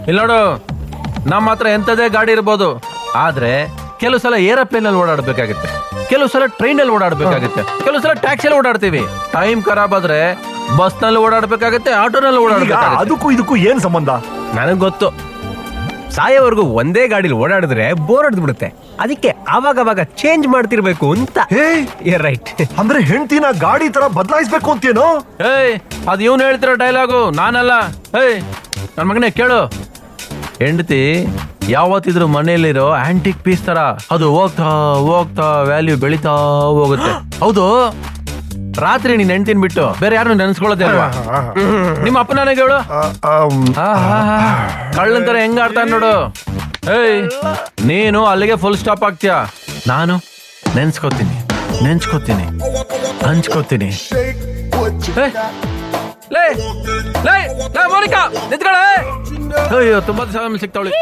ಇಲ್ಲಿ ನೋಡು ನಮ್ಮ ಹತ್ರ ಎಂಥದೇ ಗಾಡಿ ಇರ್ಬೋದು ಆದ್ರೆ ಕೆಲವು ಸಲ ಏರೋಪ್ಲೇನ್ ಅಲ್ಲಿ ಓಡಾಡ್ಬೇಕಾಗುತ್ತೆ ಕೆಲವು ಸಲ ಟ್ರೈನ್ ಅಲ್ಲಿ ಓಡಾಡ್ಬೇಕಾಗುತ್ತೆ ಕೆಲವು ಸಲ ಟ್ಯಾಕ್ಸಿಯಲ್ಲಿ ಓಡಾಡ್ತೀವಿ ಟೈಮ್ ಖರಾಬ್ ಆದ್ರೆ ಬಸ್ ನಲ್ಲಿ ಓಡಾಡ್ಬೇಕಾಗುತ್ತೆ ಆಟೋನಲ್ಲಿ ಈಗ ಓಡಾಡ್ಬೇಕಾಗುತ್ತೆ ಅದಕ್ಕೂ ಇದಕ್ಕೂ ಏನ್ ಸಂಬಂಧ ನನಗ್ ಗೊತ್ತು ಸಾಯೋವರೆಗೂ ಒಂದೇ ಗಾಡಿಲಿ ಓಡಾಡಿದ್ರೆ ಬೋರ್ ಹೊಡೆದ್ಬಿಡುತ್ತೆ ಅದಕ್ಕೆ ಅವಾಗ ಅವಾಗ ಚೇಂಜ್ ಮಾಡ್ತಿರ್ಬೇಕು ಅಂತ ಹೇ ರೈಟ್ ಅಂದ್ರೆ ಹೆಂಡತಿನ ಗಾಡಿ ತರ ಬದಲಾಯಿಸ್ಬೇಕು ಅಂತೇನೋ ಏಯ್ ಅದು ಇವನು ಹೇಳ್ತಿರೋ ಡೈಲಾಗು ನಾನಲ್ಲ ಏಯ್ ನನ್ನ ಮಗನೇ ಕೇಳು ಹೆಂಡತಿ ಯಾವತ್ತಿದ್ರು ಮನೆಯಲ್ಲಿರೋ ಆಂಟಿಕ್ ಪೀಸ್ ತರ ಅದು ಹೋಗ್ತಾ ಹೋಗ್ತಾ ವ್ಯಾಲ್ಯೂ ಬೆಳಿತಾ ಹೋಗುತ್ತೆ ಹೌದು ರಾತ್ರಿ ನೀನ್ ಹೆಂಡ್ತಿನ ಬಿಟ್ಟು ಬೇರೆ ಯಾರು ನೆನ್ಸ್ಕೊಳ್ಳೋದೇ ಅಲ್ವಾ ನಿಮ್ಮ ಅಪ್ಪ ನನಗೆ ಹೇಳು ಆ, ಆಮ್, ಕಳ್ಳನ್ ತರ ಹೆಂಗ ಆಡ್ತಾನೆ ನೋಡು ಏಯ್ ನೀನು ಅಲ್ಲಿಗೆ ಫುಲ್ ಸ್ಟಾಪ್ ಆಗ್ತೀಯ ನಾನು ನೆನ್ಸ್ಕೋತೀನಿ ನೆನ್ಸ್ಕೋತೀನಿ ಹಂಚ್ಕೋತೀನಿ ಏ, ಲೇ ಲೇ ಲೇ ಮೋನಿಕಾ ನಿಂತ್ಕೊಳ್ಳೆ ಅಯ್ಯೋ ತುಂಬಾ ದಿವಸ ಸಿಗ್ತಾವಳಿ